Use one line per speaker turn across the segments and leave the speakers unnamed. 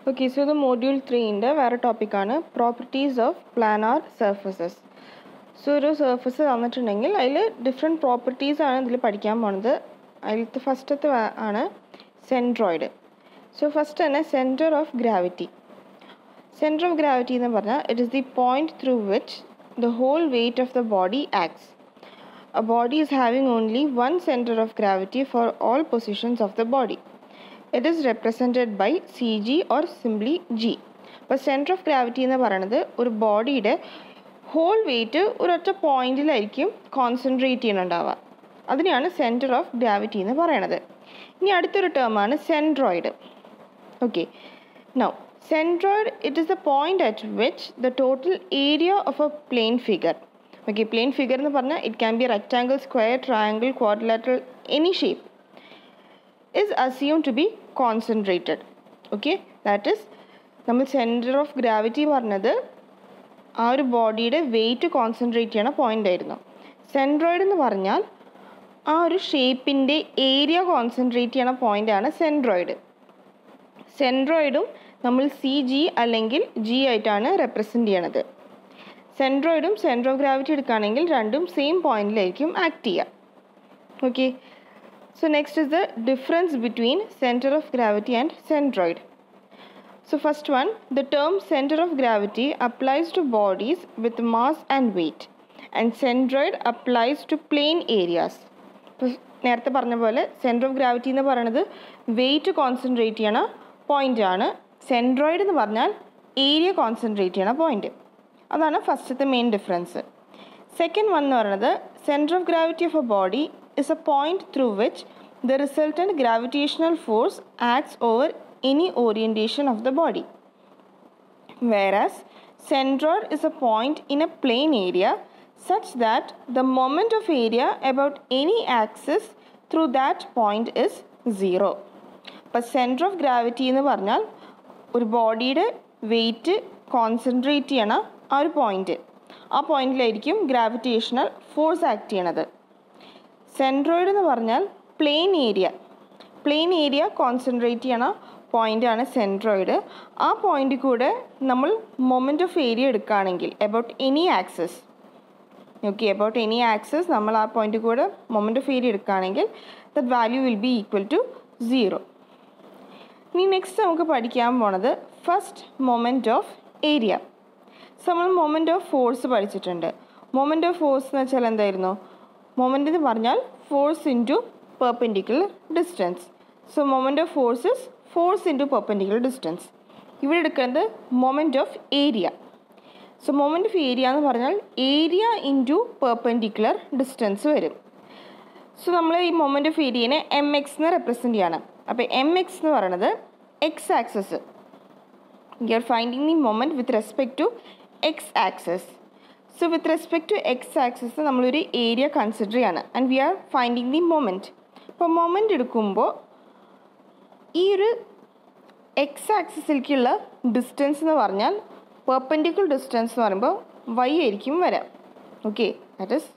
Okay so ഇത് module ത്രീൻ്റെ വേറെ ടോപ്പിക്കാണ് properties of planar surfaces so ഒരു സർഫസ് തന്നിട്ടുണ്ടെങ്കിൽ അതിൽ ഡിഫറെൻറ്റ് പ്രോപ്പർട്ടീസ് ആണ് ഇതിൽ പഠിക്കാൻ പോണത് അതിലത്തെ ഫസ്റ്റത്തെ ആണ് സെൻട്രോയിഡ് സോ ഫസ്റ്റ് തന്നെ centre of gravity centre of gravity എന്ന് പറഞ്ഞാൽ it is the point through which the whole weight of the body acts A body is having only one center of gravity for all positions of the body. It is represented by CG or simply G. അപ്പോൾ centre of gravity എന്ന് പറയുന്നത് ഒരു ബോഡിയുടെ whole wait ഒരൊറ്റ പോയിന്റിലായിരിക്കും concentrate ചെയ്യുന്നുണ്ടാവുക അതിനെയാണ് centre of gravity എന്ന് പറയണത് ഇനി അടുത്തൊരു ടേമാണ് centroid okay now centroid it is the point at which the total area of a plane figure okay plane figure എന്ന് പറഞ്ഞാൽ it can be rectangle square triangle quadrilateral any shape is assume to be concentrated okay that is നമ്മൾ centre of gravity പറഞ്ഞത് ആ ഒരു ബോഡിയുടെ weight concentrate ചെയ്യണ point ആയിരുന്നു centroid എന്ന് പറഞ്ഞാൽ ആ ഒരു ഷേപ്പിൻ്റെ ഏരിയ കോൺസെൻട്രേറ്റ് ചെയ്യണ പോയിൻ്റാണ് സെൻട്രോയിഡ് സെൻട്രോയിഡും നമ്മൾ സി ജി അല്ലെങ്കിൽ ജി ആയിട്ടാണ് റെപ്രസെൻ്റ് ചെയ്യണത് സെൻട്രോയിഡും സെൻറ്റർ ഓഫ് ഗ്രാവിറ്റി എടുക്കുകയാണെങ്കിൽ രണ്ടും സെയിം പോയിന്റിലായിരിക്കും ആക്ട് ചെയ്യുക okay so next is the difference between centre of gravity and centroid So first one, the term center of gravity applies to bodies with mass and weight and centroid applies to plane areas. ഇപ്പോൾ നേരത്തെ പറഞ്ഞ പോലെ centre of gravity എന്ന് പറയുന്നത് weight concentrate ചെയ്യണ point ആണ് centroid എന്ന് പറഞ്ഞാൽ ഏരിയ കോൺസെൻട്രേറ്റ് ചെയ്യണ പോയിന്റ് അതാണ് ഫസ്റ്റത്തെ മെയിൻ ഡിഫറൻസ് സെക്കൻഡ് വൺ എന്ന് പറയുന്നത് centre of gravity of a body is a point through which the resultant gravitational force acts over any orientation of the body. Whereas centroid is a point in a plane area such that the moment of area about any axis through that point is zero. അപ്പോൾ centre of gravity എന്ന് പറഞ്ഞാൽ ഒരു ബോഡിയുടെ weight concentrate ചെയ്യണ ആ ഒരു point ആ പോയിന്റിലായിരിക്കും ഗ്രാവിറ്റേഷണൽ ഫോഴ്സ് ആക്ട് ചെയ്യണത് സെൻട്രോയിഡ് എന്ന് പറഞ്ഞാൽ plane area plane area concentrate ചെയ്യണ പോയിൻ്റാണ് സെൻട്രോയിഡ് ആ പോയിൻ്റിൽ കൂടെ നമ്മൾ മൊമെൻറ്റ് ഓഫ് ഏരിയ എടുക്കുകയാണെങ്കിൽ about any axis okay about any axis നമ്മൾ ആ പോയിൻ്റിൽ കൂടെ മൊമെൻറ്റ് ഓഫ് ഏരിയ എടുക്കുകയാണെങ്കിൽ that value will be equal to zero ഇനി നെക്സ്റ്റ് നമുക്ക് പഠിക്കാൻ പോണത് first moment of area so നമ്മൾ മൊമെൻറ്റ് ഓഫ് ഫോഴ്സ് പഠിച്ചിട്ടുണ്ട് മൊമെൻറ്റ് ഓഫ് ഫോഴ്സ് എന്ന് വെച്ചാൽ എന്തായിരുന്നു മൊമെൻ്റ് എന്ന് പറഞ്ഞാൽ force into perpendicular distance so moment of forces force into perpendicular distance ഇവിടെ എടുക്കുന്നത് moment of area so moment of area എന്ന് പറഞ്ഞാൽ ഏരിയ ഇൻറ്റു പെർപെൻഡിക്കുലർ ഡിസ്റ്റൻസ് വരും സോ നമ്മൾ ഈ മൊമെൻറ്റ് ഓഫ് ഏരിയനെ എം എക്സ് എന്ന് റെപ്രസെൻറ്റ് ചെയ്യണം അപ്പോൾ എം എക്സ് എന്ന് പറയുന്നത് X axis you are finding the moment with respect to X axis so with respect to X axis നമ്മളൊരു ഏരിയ കൺസിഡർ ചെയ്യാണ് and we are finding the moment അപ്പോൾ moment എടുക്കുമ്പോൾ ഈ ഒരു എക്സ് ആക്സിസിലേക്കുള്ള ഡിസ്റ്റൻസ് എന്ന് പറഞ്ഞാൽ പെർപെൻഡിക്കുലർ ഡിസ്റ്റൻസ് എന്ന് പറയുമ്പോൾ വൈ ആയിരിക്കും വരാം ഓക്കെ ദാറ്റ് ഇസ്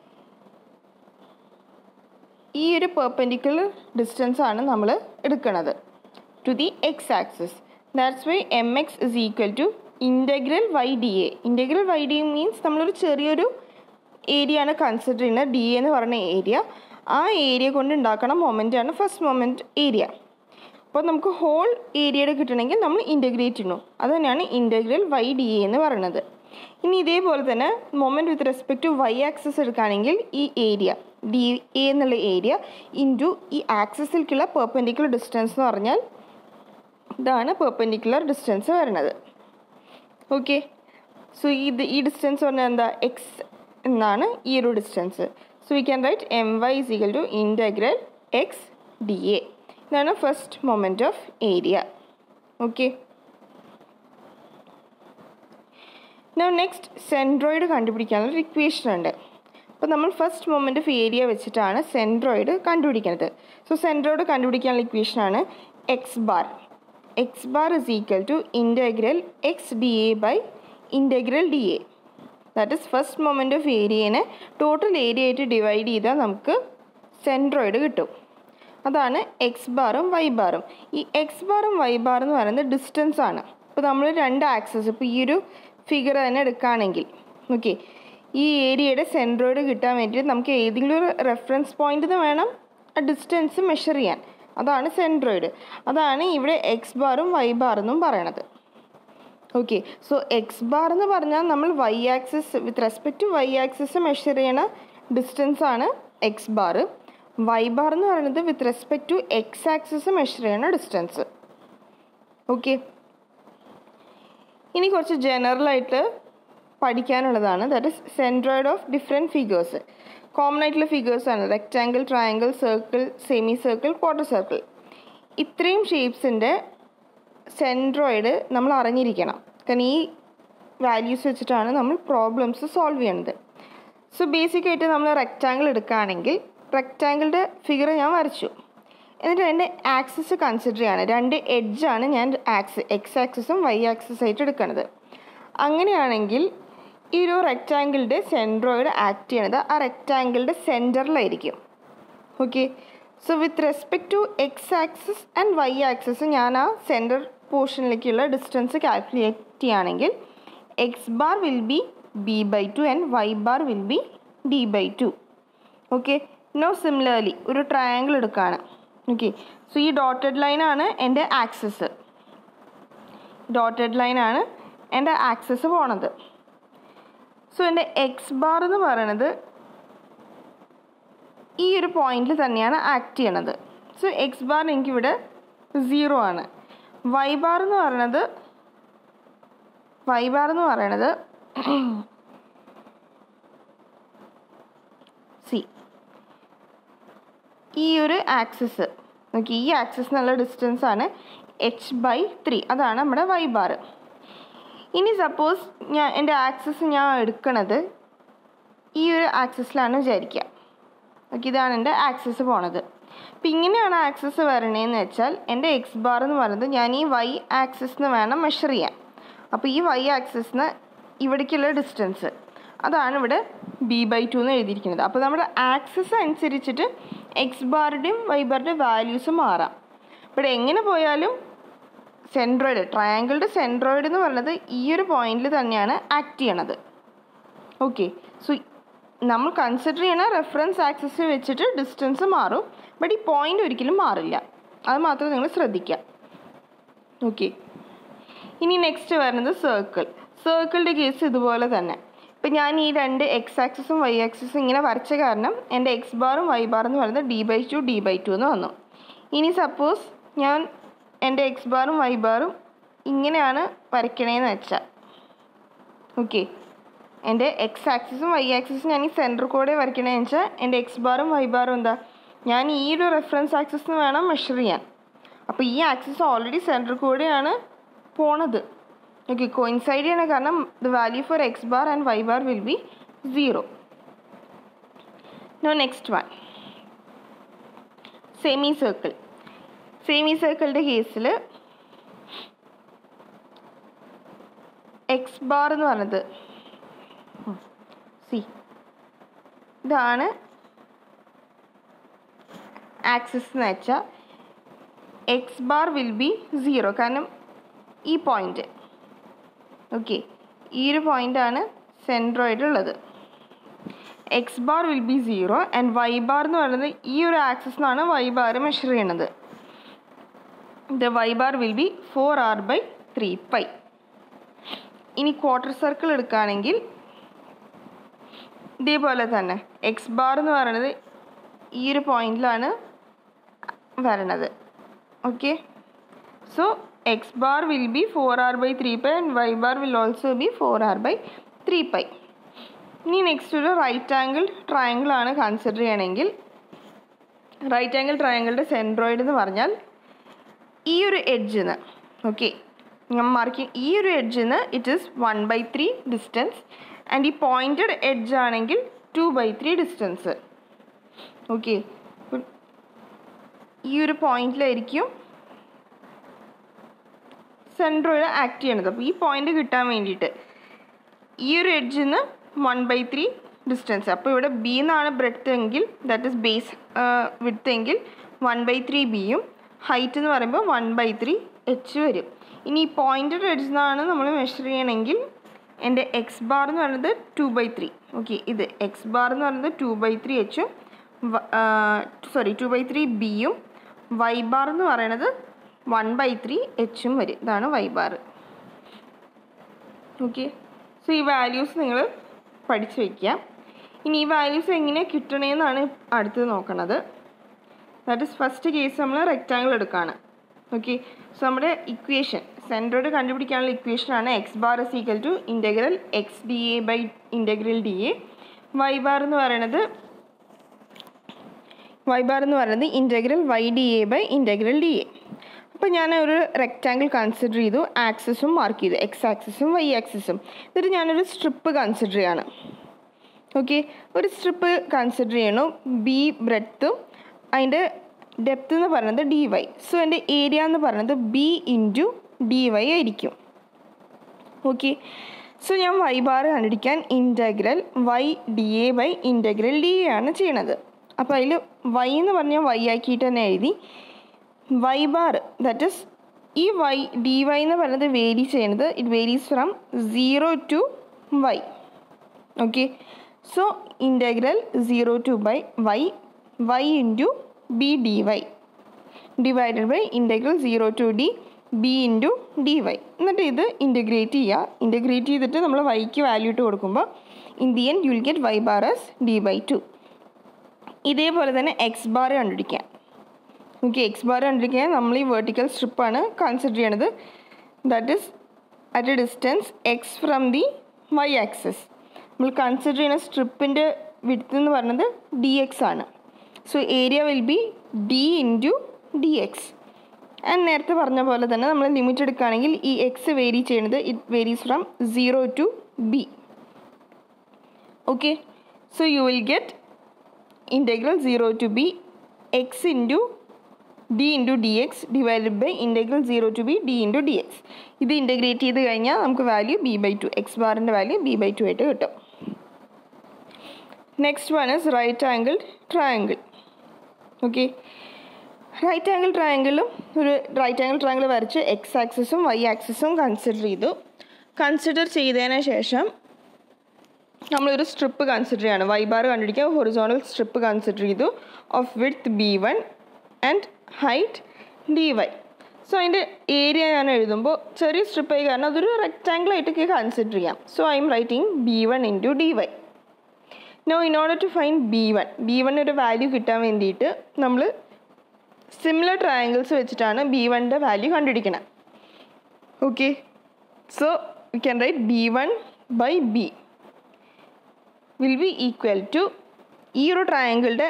ഈ ഒരു പെർപെൻഡിക്കുലർ ഡിസ്റ്റൻസ് ആണ് നമ്മൾ എടുക്കുന്നത് to the X axis that's why M X is equal to integral Y D A integral Y D A means നമ്മളൊരു ചെറിയൊരു ഏരിയ ആണ് കൺസിഡർ ചെയ്യുന്നത് ഡി എന്ന് പറയുന്ന ഏരിയ ആ ഏരിയ കൊണ്ട് ഉണ്ടാക്കണ മൊമെൻ്റ് ആണ് ഫസ്റ്റ് മൊമെൻറ്റ് ഏരിയ അപ്പോൾ നമുക്ക് ഹോൾ ഏരിയയുടെ കിട്ടണമെങ്കിൽ നമ്മൾ ഇൻറ്റഗ്രേറ്റ് ചെയ്യണം അത് തന്നെയാണ് ഇൻറ്റഗ്രൽ വൈ ഡി എ എന്ന് പറയുന്നത് ഇനി ഇതേപോലെ തന്നെ moment with respect to Y axis എടുക്കുകയാണെങ്കിൽ ഈ ഏരിയ ഡി എ എന്നുള്ള ഏരിയ ഇൻറ്റു ഈ ആക്സസിലേക്കുള്ള പെർപെൻഡിക്കുലർ ഡിസ്റ്റൻസ് എന്ന് പറഞ്ഞാൽ ഇതാണ് പെർപെൻഡിക്കുലർ ഡിസ്റ്റൻസ് വരുന്നത് ഓക്കെ സോ ഇത് ഈ ഡിസ്റ്റൻസ് പറഞ്ഞാൽ എന്താ എക്സ് എന്നാണ് ഈ ഒരു distance so we can write M Y is equal to integral X D A ഇതാണ് first moment of area okay now next centroid കണ്ടുപിടിക്കാനുള്ള ഇക്വേഷൻ ഉണ്ട് അപ്പോൾ നമ്മൾ ഫസ്റ്റ് മൊമെൻറ്റ് ഓഫ് ഏരിയ വെച്ചിട്ടാണ് സെൻട്രോയിഡ് കണ്ടുപിടിക്കുന്നത് സോ സെൻട്രോയിഡ് കണ്ടുപിടിക്കാനുള്ള ഇക്വേഷനാണ് X bar X bar is equal to integral X D A by integral D A that is first moment of ഏരിയനെ total area ആയിട്ട് ഡിവൈഡ് ചെയ്താൽ നമുക്ക് സെൻട്രോയിഡ് കിട്ടും അതാണ് എക്സ് ബാറും വൈ ബാറും ഈ എക്സ് ബാറും വൈ ബാറും എന്ന് പറയുന്നത് ഡിസ്റ്റൻസ് ആണ് ഇപ്പോൾ നമ്മൾ രണ്ട് ആക്സസ് ഇപ്പോൾ ഈ ഒരു ഫിഗർ തന്നെ എടുക്കുകയാണെങ്കിൽ ഓക്കെ ഈ ഏരിയയുടെ സെൻട്രോയിഡ് കിട്ടാൻ വേണ്ടിയിട്ട് നമുക്ക് ഏതെങ്കിലും ഒരു റെഫറൻസ് പോയിന്റിൽ നിന്ന് വേണം ആ ഡിസ്റ്റൻസ് മെഷർ ചെയ്യാൻ അതാണ് സെൻട്രോയിഡ് അതാണ് ഇവിടെ എക്സ് ബാറും വൈ ബാറെന്നും പറയണത് ഓക്കെ സോ എക്സ് ബാർ എന്ന് പറഞ്ഞാൽ നമ്മൾ Y axis with respect to Y axis measure ചെയ്യണ ഡിസ്റ്റൻസ് ആണ് എക്സ് ബാർ വൈ ബാർ എന്ന് പറയുന്നത് with respect to X axis measure ചെയ്യണ ഡിസ്റ്റൻസ് ഓക്കെ ഇനി കുറച്ച് ജനറൽ ആയിട്ട് പഠിക്കാനുള്ളതാണ് that is centroid of different figures common ആയിട്ടുള്ള ഫിഗേഴ്സ് ആണ് rectangle triangle circle semi circle quarter circle ഇത്രയും ഷേപ്സിൻ്റെ സെൻട്രോയിഡ് നമ്മൾ അറിഞ്ഞിരിക്കണം കാരണം ഈ വാല്യൂസ് വെച്ചിട്ടാണ് നമ്മൾ പ്രോബ്ലംസ് സോൾവ് ചെയ്യണത് സോ ബേസിക് ആയിട്ട് നമ്മൾ റെക്റ്റാങ്കിൾ എടുക്കുകയാണെങ്കിൽ റെക്റ്റാങ്കിളിൻ്റെ ഫിഗർ ഞാൻ വരച്ചു എന്നിട്ട് എൻ്റെ ആക്സിസ് കൺസിഡർ ചെയ്യാണ് രണ്ട് എഡ്ജാണ് ഞാൻ ആക്സ് എക്സ് ആക്സിസും വൈ ആക്സിസ് ആയിട്ട് എടുക്കുന്നത് അങ്ങനെയാണെങ്കിൽ ഈ ഒരു റെക്റ്റാങ്കിളിൻ്റെ സെൻട്രോയിഡ് ആക്ട് ചെയ്യണത് ആ റെക്റ്റാങ്കിളിൻ്റെ സെൻറ്ററിലായിരിക്കും okay so with respect to X axis and Y axis ഞാൻ ആ സെൻറ്റർ പോർഷനിലേക്കുള്ള ഡിസ്റ്റൻസ് കാൽക്കുലേറ്റ് ചെയ്യുകയാണെങ്കിൽ X bar will be B by two and Y bar will be D by two okay now similarly ഒരു triangle എടുക്കുകയാണ് okay so ഈ dotted ലൈനാണ് എൻ്റെ axis dotted ലൈനാണ് എൻ്റെ ആക്സിസ് പോണത് സോ എൻ്റെ എക്സ് ബാർ എന്ന് പറയണത് ഈ ഒരു പോയിന്റിൽ തന്നെയാണ് ആക്ട് ചെയ്യണത് സോ എക്സ് ബാർ എനിക്കിവിടെ സീറോ ആണ് വൈ ബാർ എന്ന് പറയണത് വൈ ബാർ എന്ന് പറയണത് സി ഈ ഒരു ആക്സിസ് നോക്കി ഈ ആക്സിസ് എന്നുള്ള ഡിസ്റ്റൻസ് ആണ് എച്ച് ബൈ ത്രീ അതാണ് നമ്മുടെ വൈ ബാർ ഇനി സപ്പോസ് ഞാൻ എൻ്റെ ആക്സിസ് ഞാൻ എടുക്കണത് ഈ ഒരു ആക്സിസിലാണ് വിചാരിക്കുക ഓക്കെ ഇതാണ് എൻ്റെ ആക്സിസ് പോണത് അപ്പം ഇങ്ങനെയാണ് ആക്സിസ് വരണേന്ന് വെച്ചാൽ എൻ്റെ എക്സ് ബാർ എന്ന് പറയുന്നത് ഞാൻ ഈ വൈ ആക്സിസിന് വേണം മെഷർ ചെയ്യാൻ അപ്പോൾ ഈ വൈ ആക്സിസിന് ഇവിടേക്കുള്ള ഡിസ്റ്റൻസ് അതാണ് ഇവിടെ ബി ബൈ ടു എന്ന് എഴുതിയിരിക്കുന്നത് അപ്പോൾ നമ്മുടെ ആക്സിസ് അനുസരിച്ചിട്ട് എക്സ് ബാറുടെയും വൈ ബാറുടെയും വാല്യൂസ് മാറാം ഇവിടെ എങ്ങനെ പോയാലും സെൻട്രോയിഡ് ട്രയാങ്കിളുടെ സെൻട്രോയിഡ് എന്ന് പറയുന്നത് ഈ ഒരു പോയിന്റിൽ തന്നെയാണ് ആക്ട് ചെയ്യണത് ഓക്കെ സോ നമ്മൾ കൺസിഡർ ചെയ്യണ റെഫറൻസ് ആക്സിസ് വെച്ചിട്ട് ഡിസ്റ്റൻസ് മാറും ബട്ട് ഈ പോയിന്റ് ഒരിക്കലും മാറില്ല അത് മാത്രം നിങ്ങൾ ശ്രദ്ധിക്കുക ഓക്കെ ഇനി നെക്സ്റ്റ് വരുന്നത് സർക്കിൾ സർക്കിളിൻ്റെ കേസ് ഇതുപോലെ തന്നെ ഇപ്പം ഞാൻ ഈ രണ്ട് എക്സ് ആക്സിസും വൈ ആക്സിസും ഇങ്ങനെ വരച്ച കാരണം എൻ്റെ എക്സ് ബാറും വൈ ബാറും എന്ന് പറയുന്നത് D by two D by two എന്ന് വന്നു ഇനി സപ്പോസ് ഞാൻ എൻ്റെ എക്സ് ബാറും വൈ ബാറും ഇങ്ങനെയാണ് വരയ്ക്കണേന്ന് വെച്ചാൽ ഓക്കെ എൻ്റെ എക്സ് ആക്സിസും വൈ ആക്സിസും ഞാൻ ഈ സെൻറ്റർ കൂടെ വരയ്ക്കണേന്ന് വെച്ചാൽ എൻ്റെ എക്സ് ബാറും വൈ ബാറും എന്താ ഞാൻ ഈ ഒരു റെഫറൻസ് ആക്സിസിന് വേണം മെഷർ ചെയ്യാൻ അപ്പോൾ ഈ ആക്സിസ് ഓൾറെഡി സെൻറ്റർ കൂടെയാണ് പോണത് ഓക്കെ കോയിൻസൈഡ് ചെയ്യണം കാരണം the value for X bar and Y bar will be zero now next one semi circle semi സർക്കിളിൻ്റെ കേസിൽ എക്സ് ബാർ എന്ന് പറഞ്ഞത് സി ഇതാണ് ആക്സിസ് എന്ന് വെച്ചാൽ X bar will be zero കാരണം ഈ പോയിന്റ് ഓക്കെ ഈ ഒരു പോയിൻ്റാണ് സെൻട്രോയിഡ് ഉള്ളത് X bar will be zero and Y bar എന്ന് പറയുന്നത് ഈ ഒരു ആക്സിസ് നിന്നാണ് വൈ ബാർ മെഷർ ചെയ്യണത് the Y bar will be four R by three pi ഇനി ക്വാർട്ടർ സർക്കിൾ എടുക്കുകയാണെങ്കിൽ ഇതേപോലെ തന്നെ എക്സ് ബാർ എന്ന് പറയുന്നത് ഈ ഒരു പോയിന്റിലാണ് വരണത് okay so X bar will be four R by three pi and Y bar will also be four R by three pi ഇനി നെക്സ്റ്റ് ഒരു റൈറ്റ് ആംഗിൾ ട്രയാങ്കിൾ ആണ് കൺസിഡർ ചെയ്യണമെങ്കിൽ റൈറ്റ് ആംഗിൾ ട്രയാങ്കിളിൻ്റെ സെൻട്രോയിഡ് എന്ന് പറഞ്ഞാൽ ഈ ഒരു എഡ്ജിന്ന് ഓക്കെ ഞാൻ മാർക്ക് ഈ ഒരു എഡ്ജിന്ന് it is one by three distance and ഈ പോയിൻറ്റഡ് എഡ്ജ് ആണെങ്കിൽ two by three distance okay ഈ ഒരു പോയിന്റിലായിരിക്കും സെൻട്രോയിഡ് ആക്ട് ചെയ്യണത് അപ്പോൾ ഈ പോയിന്റ് കിട്ടാൻ വേണ്ടിയിട്ട് ഈ ഒരു എഡ്ജിൽ നിന്ന് വൺ ബൈ ത്രീ ഡിസ്റ്റൻസ് അപ്പോൾ ഇവിടെ ബി എന്നാണ് ബ്രെഡ്ത്ത് എങ്കിൽ ദാറ്റ് ഇസ് ബേസ് വിഡ്ത്ത് എങ്കിൽ വൺ ബൈ ത്രീ ബിയും ഹൈറ്റ് എന്ന് പറയുമ്പോൾ വൺ ബൈ ത്രീ എച്ച് വരും ഇനി ഈ പോയിൻറ്റഡ് എഡ്ജ് നിന്നാണ് നമ്മൾ മെഷർ ചെയ്യണമെങ്കിൽ എൻ്റെ എക്സ് ബാർ എന്ന് പറയുന്നത് ടു ബൈ ത്രീ ഓക്കെ ഇത് എക്സ് ബാർ എന്ന് പറയുന്നത് ടു ബൈ ത്രീ എച്ചും സോറി ടു ബൈ ത്രീ ബിയും വൈ ബാർ എന്ന് പറയുന്നത് വൺ ബൈ ത്രീ എച്ചും വരും ഇതാണ് വൈ ബാർ ഓക്കെ സോ ഈ വാല്യൂസ് നിങ്ങൾ പഠിച്ചു വയ്ക്കുക ഇനി ഈ വാല്യൂസ് എങ്ങനെ കിട്ടണേന്നാണ് അടുത്തത് നോക്കണത് ദാറ്റ് ഇസ് ഫസ്റ്റ് കേസ് നമ്മൾ റെക്റ്റാങ്കിൾ എടുക്കുകയാണ് ഓക്കെ സോ നമ്മുടെ ഇക്വേഷൻ സെൻറ്ററോട് കണ്ടുപിടിക്കാനുള്ള ഇക്വേഷനാണ് X bar is equal to integral X D A by integral D A Y bar എന്ന് പറയുന്നത് വൈ ബാർ എന്ന് പറയുന്നത് integral Y D A by integral D A അപ്പോൾ ഞാൻ ഒരു റെക്റ്റാങ്കിൾ കൺസിഡർ ചെയ്തു ആക്സസും മാർക്ക് ചെയ്തു എക്സ് ആക്സസും വൈ ആക്സസും എന്നിട്ട് ഞാനൊരു സ്ട്രിപ്പ് കൺസിഡർ ചെയ്യാണ് ഓക്കെ ഒരു സ്ട്രിപ്പ് കൺസിഡർ ചെയ്യണു ബി ബ്രെഡ്ത്തും അതിൻ്റെ ഡെപ്ത് എന്ന് പറയുന്നത് ഡി വൈ സോ എൻ്റെ ഏരിയ എന്ന് പറയുന്നത് ബി ഇൻറ്റു ഡി വൈ ആയിരിക്കും ഓക്കെ സോ ഞാൻ വൈ ബാർ കണ്ടുപിടിക്കാൻ integral Y D A by integral D A ആണ് ചെയ്യണത് അപ്പോൾ അതിൽ വൈ എന്ന് പറഞ്ഞാൽ വൈ ആക്കിയിട്ട് തന്നെ എഴുതി വൈ ബാർ ദാറ്റ് ഇസ് ഈ വൈ ഡി വൈ എന്ന് പറയുന്നത് വേരി ചെയ്യുന്നത് it varies from zero to Y okay so integral zero to by Y Y into B D Y divided by integral zero to D B into D Y എന്നിട്ട് ഇത് integrate ചെയ്യുക integrate ചെയ്തിട്ട് നമ്മൾ വൈക്ക് value ഇട്ട് കൊടുക്കുമ്പോൾ in the end you will get Y bar as D by two ഇതേപോലെ തന്നെ എക്സ് ബാർ കണ്ടുപിടിക്കാം ഓക്കെ എക്സ് ബാർ കണ്ടിരിക്കാൻ നമ്മൾ ഈ വെർട്ടിക്കൽ സ്ട്രിപ്പാണ് കൺസിഡർ ചെയ്യണത് that is at a distance X from the Y axis നമ്മൾ കൺസിഡർ ചെയ്യുന്ന സ്ട്രിപ്പിൻ്റെ വിഡ്ത്ത് എന്ന് പറയുന്നത് ഡി എക്സ് ആണ് so area will be D into D X and നേരത്തെ പറഞ്ഞ പോലെ തന്നെ നമ്മൾ ലിമിറ്റ് എടുക്കുകയാണെങ്കിൽ ഈ എക്സ് വേരി ചെയ്യുന്നത് it varies from zero to B okay so you will get integral zero to B X into D into D X divided by integral zero to B D into D X ഇത് integrate ചെയ്ത് കഴിഞ്ഞാൽ നമുക്ക് value B by two X ബാറിൻ്റെ value B by two ആയിട്ട് കിട്ടും next one is right angle triangle okay right angle ട്രയാങ്കിളും ഒരു right angle triangle വരച്ച് എക്സ് ആക്സിസും വൈ ആക്സിസും കൺസിഡർ ചെയ്തു കൺസിഡർ ചെയ്തതിന് ശേഷം നമ്മളൊരു സ്ട്രിപ്പ് കൺസിഡർ ചെയ്യാണ് വൈ ബാർ കണ്ടുപിടിക്കുക ഹൊറിസോണൽ സ്ട്രിപ്പ് കൺസിഡർ ചെയ്തു of width B one and height D Y so അതിൻ്റെ ഏരിയ ഞാൻ എഴുതുമ്പോൾ ചെറിയ സ്ട്രിപ്പായി കാരണം അതൊരു റെക്റ്റാങ്കിൾ ആയിട്ടൊക്കെ കൺസിഡർ ചെയ്യാം so I'm writing B one into D Y now in order to find B one B one ഒരു വാല്യൂ കിട്ടാൻ വേണ്ടിയിട്ട് നമ്മൾ സിമിലർ ട്രയാങ്കിൾസ് വെച്ചിട്ടാണ് ബി വണ്ണിൻ്റെ വാല്യൂ കണ്ടുപിടിക്കണം okay so you can write B one by B will be equal to ഈ ഒരു ട്രയാങ്കിളുടെ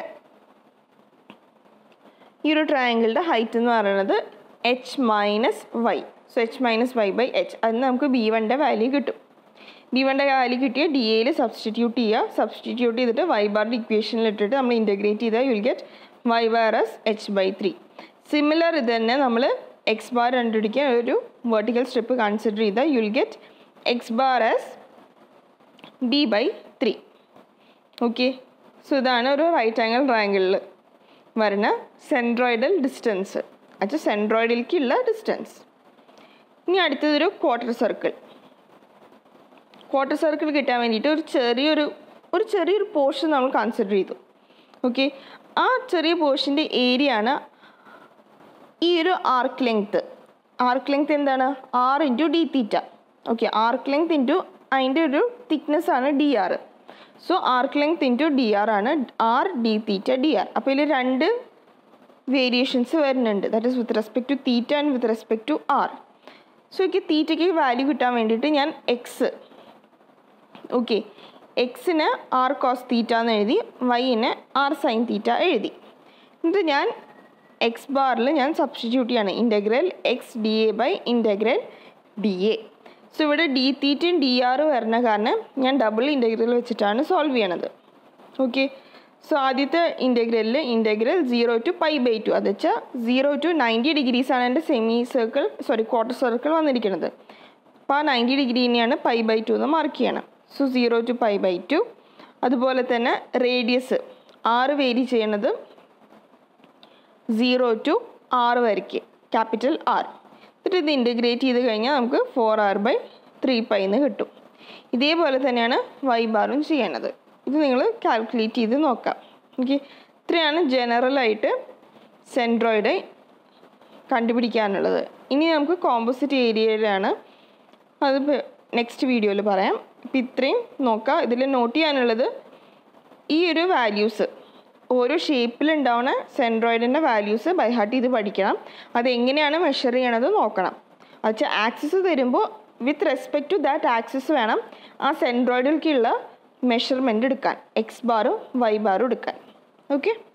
ഈ ഒരു ട്രയാങ്കിളുടെ ഹൈറ്റ് എന്ന് പറയുന്നത് H minus Y so H minus Y by H അതിന് നമുക്ക് ബി വണ്ണിൻ്റെ വാല്യൂ കിട്ടും ബി വണ്ണിൻ്റെ വാല്യൂ കിട്ടിയ ഡി എയിൽ സബ്സ്റ്റിറ്റ്യൂട്ട് ചെയ്യുക സബ്സ്റ്റിറ്റ്യൂട്ട് ചെയ്തിട്ട് വൈ ബാറിൻ്റെ ഇക്വേഷനിൽ ഇട്ടിട്ട് നമ്മൾ ഇൻറ്റഗ്രേറ്റ് ചെയ്താൽ you will get Y bar as H by three similar ഇത് തന്നെ നമ്മൾ എക്സ് ബാർ കണ്ടുപിടിക്കാൻ ഒരു വെർട്ടിക്കൽ സ്ട്രിപ്പ് കൺസിഡർ ചെയ്താൽ you will get X bar as D by three okay so ഇതാണ് ഒരു റൈറ്റ് ആംഗിൾ ട്രയാങ്കിളിൽ വരുന്ന സെൻട്രോയിഡൽ ഡിസ്റ്റൻസ് അത് സെൻട്രോയിഡിലേക്കുള്ള ഡിസ്റ്റൻസ് ഇനി അടുത്തതൊരു ക്വാർട്ടർ സർക്കിൾ ക്വാർട്ടർ സർക്കിൾ കിട്ടാൻ വേണ്ടിയിട്ട് ഒരു ചെറിയൊരു ഒരു ചെറിയൊരു പോർഷൻ നമ്മൾ കൺസിഡർ ചെയ്തു ഓക്കെ ആ ചെറിയ പോർഷൻ്റെ ഏരിയ ആണ് ഈ ഒരു ആർക്ക് ലെങ്ത്ത് ആർക്ക് ലെങ്ത്ത് എന്താണ് R into D theta okay arc length into അതിൻ്റെ ഒരു തിക്നെസ് ആണ് D R so arc length into D R ആണ് R D theta D R അപ്പോൾ ഇതിൽ രണ്ട് വേരിയേഷൻസ് വരുന്നുണ്ട് that is with respect to theta and with respect to R so എനിക്ക് തീറ്റയ്ക്ക് വാല്യൂ കിട്ടാൻ വേണ്ടിയിട്ട് ഞാൻ എക്സ് ഓക്കെ എക്സിന് ആർ കോസ് തീറ്റ എന്ന് എഴുതി വൈന് ആർ സൈൻ തീറ്റ എഴുതി എന്നിട്ട് ഞാൻ എക്സ് ബാറിൽ ഞാൻ സബ്സ്റ്റിറ്റ്യൂട്ട് ചെയ്യാണ് integral X D A by integral D A so ഇവിടെ ഡി തീറ്റയും ഡി ആർ വരുന്ന കാരണം ഞാൻ ഡബിൾ ഇൻ്റഗ്രൽ വെച്ചിട്ടാണ് സോൾവ് ചെയ്യണത് ഓക്കെ സോ ആദ്യത്തെ ഇൻ്റഗ്രലിൽ integral zero to pi by two അത് വെച്ചാൽ സീറോ ടു നയൻറ്റി ഡിഗ്രീസ് ആണ് എൻ്റെ semi circle sorry quarter circle വന്നിരിക്കുന്നത് അപ്പോൾ ആ നയൻറ്റി ഡിഗ്രി തന്നെയാണ് പൈ ബൈ ടു എന്ന് മാർക്ക് ചെയ്യണം so zero to pi by two അതുപോലെ തന്നെ റേഡിയസ് ആറ് വേരി ചെയ്യണത് സീറോ ടു ആറ് വരയ്ക്ക് ക്യാപിറ്റൽ ആർ എന്നിട്ട് ഇത് ഇൻറ്റഗ്രേറ്റ് ചെയ്ത് കഴിഞ്ഞാൽ നമുക്ക് four R by three pi എന്ന് കിട്ടും ഇതേപോലെ തന്നെയാണ് വൈ ബാറും ചെയ്യേണ്ടത് ഇത് നിങ്ങൾ കാൽക്കുലേറ്റ് ചെയ്ത് നോക്കാം ഓക്കെ ഇത്രയാണ് ജനറലായിട്ട് സെൻട്രോയിഡ് കണ്ടുപിടിക്കാനുള്ളത് ഇനി നമുക്ക് കോമ്പോസിറ്റ് ഏരിയയിലാണ് അത് നെക്സ്റ്റ് വീഡിയോയിൽ പറയാം ഇപ്പം ഇത്രയും നോക്കാം ഇതിൽ നോട്ട് ചെയ്യാനുള്ളത് ഈ ഒരു വാല്യൂസ് ഓരോ ഷേപ്പിലുണ്ടാവുന്ന സെൻട്രോയിഡിൻ്റെ വാല്യൂസ് ബൈ ഹാർട്ട് ചെയ്ത് പഠിക്കണം അത് എങ്ങനെയാണ് മെഷർ ചെയ്യണത് നോക്കണം അത് ആക്സിസ് തരുമ്പോൾ with respect to that axis വേണം ആ സെൻട്രോയിഡിലേക്കുള്ള മെഷർമെൻറ്റ് എടുക്കാൻ എക്സ് ബാറും വൈ ബാറും എടുക്കാൻ ഓക്കെ